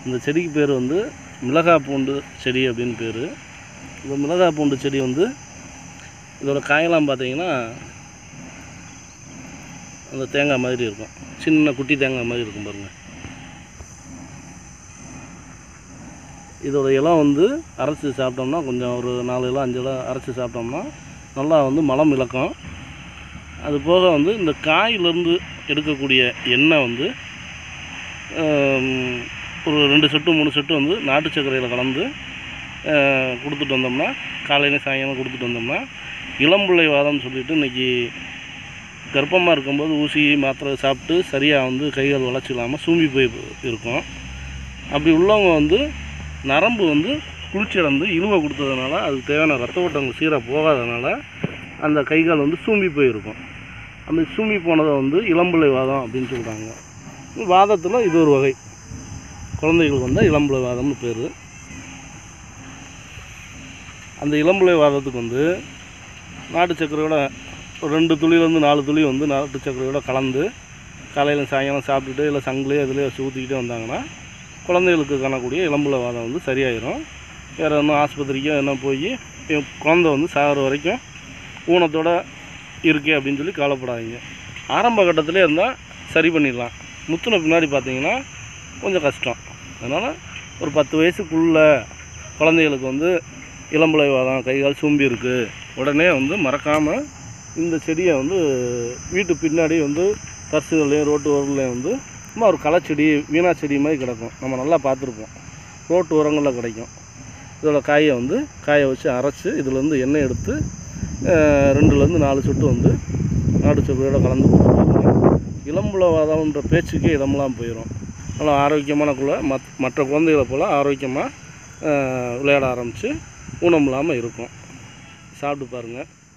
இந்த செடிக்கு பேர் வந்து மிளகாய் பூண்டு செடி அப்படின்னு பேர் இந்த மிளகாய் பூண்டு செடி வந்து இதோட காயெல்லாம் பார்த்தீங்கன்னா அந்த தேங்காய் மாதிரி இருக்கும் சின்ன குட்டி தேங்காய் மாதிரி இருக்கும் பாருங்கள் இதோட இலம் வந்து அரைச்சி சாப்பிட்டோம்னா கொஞ்சம் ஒரு நாலு இலம் அஞ்சு இலம் அரைச்சி சாப்பிட்டோம்னா நல்லா வந்து மலம் இழக்கும் அது போக வந்து இந்த காயிலிருந்து எடுக்கக்கூடிய எண்ணெய் வந்து ஆம், ஒரு ரெண்டு செட்டு மூணு செட்டு வந்து நாட்டு சர்க்கரையில் கலந்து ஆ, கொடுத்துட்டு வந்தோம்னா காலையில் சாயங்காலம் கொடுத்துட்டு வந்தோம்னா இளம்பிள்ளை வாதம்னு சொல்லிட்டு இன்றைக்கி கர்ப்பமாக இருக்கும்போது ஊசி மாத்திரை சாப்பிட்டு சரியாக வந்து கைகள் வளர்ச்சி இல்லாமல் சூம்பி போய் இருக்கும் அப்படி உள்ளவங்க வந்து நரம்பு வந்து குளிர்ச்சி அடைந்து இழுவை கொடுத்ததுனால அதுக்கு தேவையான ரத்த ஓட்டங்கள் சீராக போகாதனால அந்த கைகால் வந்து சூம்பி போயிருக்கும் அந்த சூம்பி போனதை வந்து இளம்பிள்ளை வாதம் அப்படின்னு சொல்கிறாங்க வாதத்தில் இது ஒரு வகை குழந்தைகளுக்கு வந்தால் இளம்பிள்ளை வாதம்னு பேர் அந்த இளம்பிள்ளை வாதத்துக்கு வந்து நாட்டு சர்க்கரையோட ஒரு ரெண்டு துளியிலேருந்து நாலு துளி வந்து நாட்டு சர்க்கரையோட கலந்து காலையில் சாயங்காலம் சாப்பிட்டுட்டு இல்லை சங்கிலே அதிலே வச்சு ஊற்றிக்கிட்டே வந்தாங்கன்னா குழந்தைகளுக்கு காணக்கூடிய இளம்பிள்ளை வாதம் வந்து சரியாயிரும் வேறு ஒன்றும் ஆஸ்பத்திரிக்கோ என்ன போய் குழந்தை வந்து சாகிற வரைக்கும் ஊனத்தோட இருக்கே அப்படின்னு சொல்லி கவலைப்படாதீங்க ஆரம்ப கட்டத்திலே இருந்தால் சரி பண்ணிடலாம் முத்துன பின்னாடி பார்த்தீங்கன்னா கொஞ்சம் கஷ்டம் அதனால் ஒரு பத்து வயசுக்குள்ள குழந்தைகளுக்கு வந்து இளம்பிள்ளை வாதம் கைகால் சூம்பி இருக்குது உடனே வந்து மறக்காமல் இந்த செடியை வந்து வீட்டு பின்னாடி வந்து தர்சுகள்லையும் ரோட்டு ஓரத்துலையும் வந்து சும்மா ஒரு களைச்செடி வீணா செடி மாதிரி கிடக்கும் நம்ம நல்லா பார்த்துருப்போம் ரோட்டு ஓரங்களில் கிடைக்கும் இதோட காயை வந்து காய வச்சு அரைச்சி இதுலேருந்து எண்ணெய் எடுத்து அஹ், ரெண்டுலேருந்து நாலு சொட்டு வந்து நாட்டு சர்க்கரையோட கலந்து கொடுத்துருப்பாங்க இளம்புலவாதம்ன்ற பேச்சுக்கே இடமெல்லாம் போயிடும் நல்லா ஆரோக்கியமான குள்ள மத் மற்ற குழந்தைகளை போல் ஆரோக்கியமாக விளையாட ஆரம்பித்து ஊனம் இல்லாமல் இருக்கும் சாப்பிட்டு பாருங்கள்